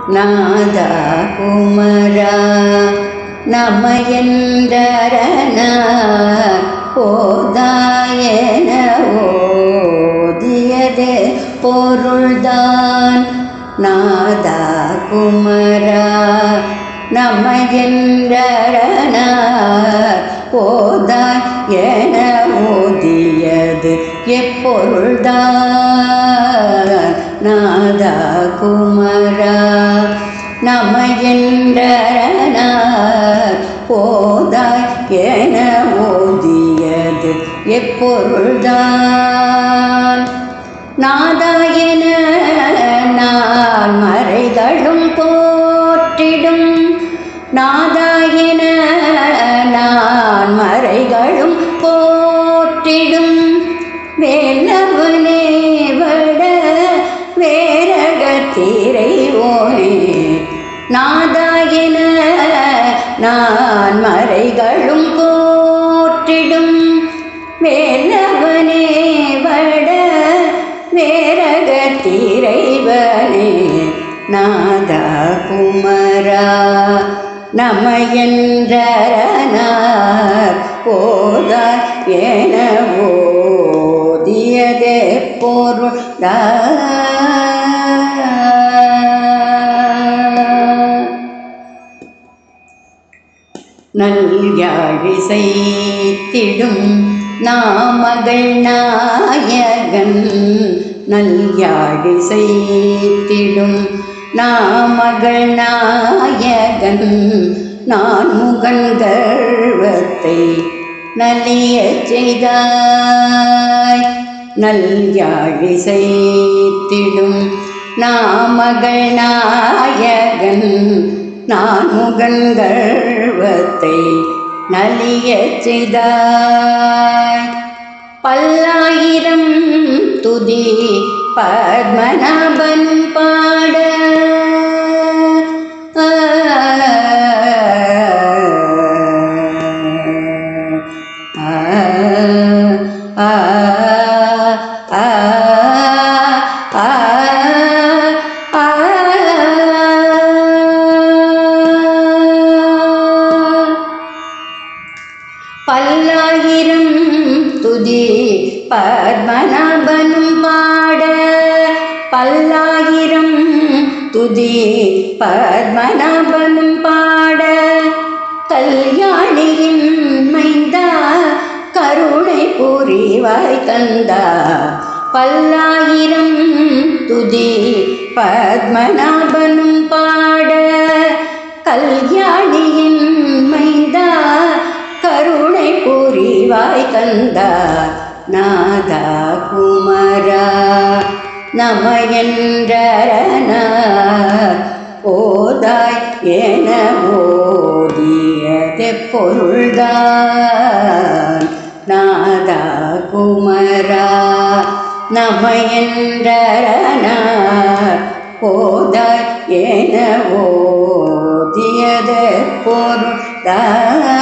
நாதா குமரா நமயந்தரன போதாயன ஓதியதே பொருள்தான் நாதா குமரா நமயந்தரன போதாய் என ஓதியது எப்பொருள்தான் நாதா குமரா நமயன்றன போதாய் என ஓதியது எப்பொருள்தான் நாதாயன நான் மறைகளும் போற்றிடும் நாதாயன நான் மறைகளும் போற்றிடும் வேலவனே வட வேரக திரைவோனே நாதாயன நான் மறைகளும் போற்றிடும் வேலவனே வட வேரக திரைவனே நாதா குமரா நமயன்றனார் போதார் என ஓதியதே பொருள் நல்யாழி செய்திடும் நாமகள் நாயகன் நல்யாழி செய்திடும் நாமகள் நாயகன் நான் முகன் கர்வத்தை நலிய செய்தாய் நல்யாழி செய்திடும் நாமகள் நாயகன் நான் முகன் கர்வத்தை நலிய செய்தாய் பல்லாயிரம் துதி பத்மநாபன் பாட ஆ, ஆ, ஆ, ஆ, ஆ, பல்லாயிரம் துதி பத்மநாபனும் பாட பல்லாயிரம் துதி பத்மநாபனும் பாட கல்யாணியின் மைந்தா கருணை புரிவாய் தந்தா பல்லாயிரம் துதி பத்மநாபனும் பாட கல்யாணியின் மைந்தா கருணை புரிவாய் கந்தா நாதா குமரா நமயன்றன போதாய் என ஓதியதே பொருள்தான் நாதா குமரா நமயன்றன போதாய் என ஓதியதே பொருள்தான்